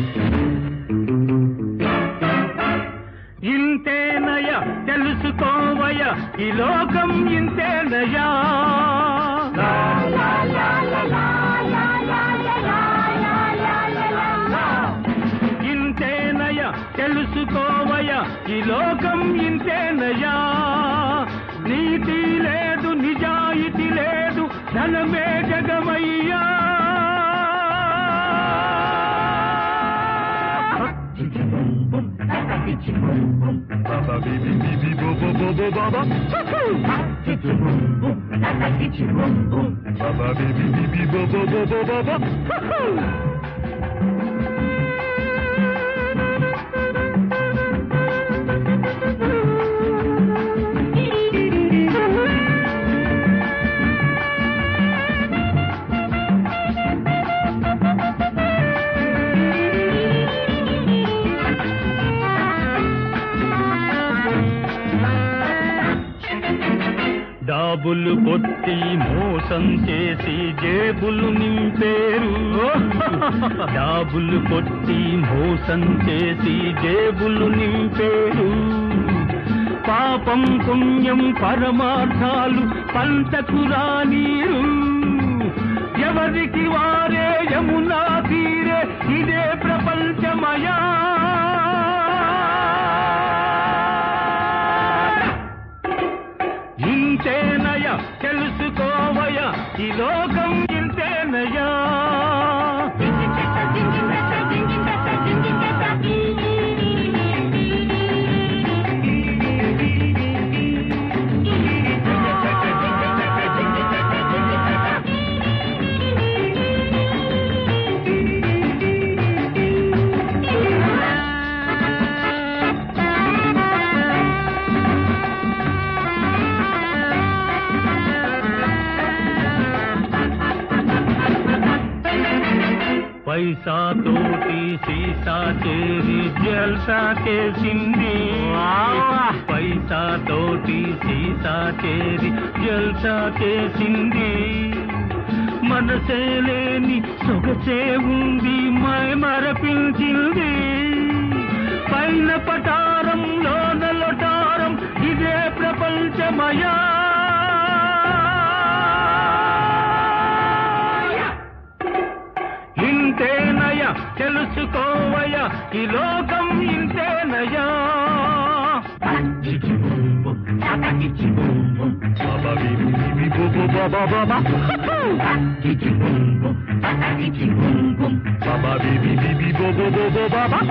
ఇంతేనయ తెలుసుకోవయ ఈ లోకం ఇంతేనయా ఇంతేనయ తెలుసుకోవయ ఈ లోకం ఇంతేనయా నీతి లేదు నిజాయితీ లేదు ధనమే జగమయ్యా Baba bibi bibi bo bo bo bo baba. Baba bibi bibi bo bo bo bo baba. డాబులు కొట్టి మోసం చేసి జేబులు నింపేరు డాబులు కొట్టి మోసం చేసి జేబులు నింపేరు పాపం పుణ్యం పరమార్థాలు పంటకు రానీరు ఎవరికి వారే యమునా తీరే ఇదే ప్రపంచమయా ఇంతేనయ తెలుసుకోవయ ఈ లోకం ఇంతేనయా పైసా తోటి సీసా చేరి జల్సా చేసింది పైసా తోటి సీసా చేరి జల్సా చేసింది మనసే లేని సొగసే ఉంది మై మరపించింది పైన పటారం లోన లొటారం ఇదే ప్రపంచమయా ఇంతేనయ తెలుసుకోవయ ఈ లోకం ఇంతేనయా Baba bibi bibi bo bo baba baba. Baba bibi bibi bo bo bo bo baba.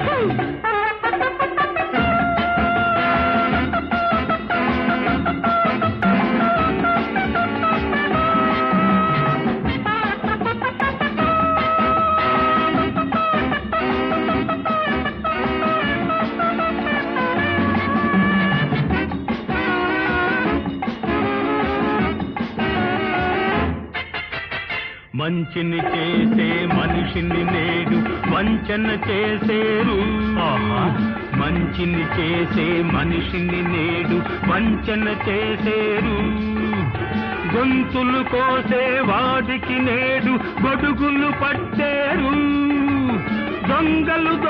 మంచిని చేసే మనిషిని నేడు వంచన చేసేరు మంచిని చేసే మనిషిని నేడు వంచన చేసేరు గొంతులు కోసే వాడికి నేడు గొడుగులు పట్టేరు దొంగలు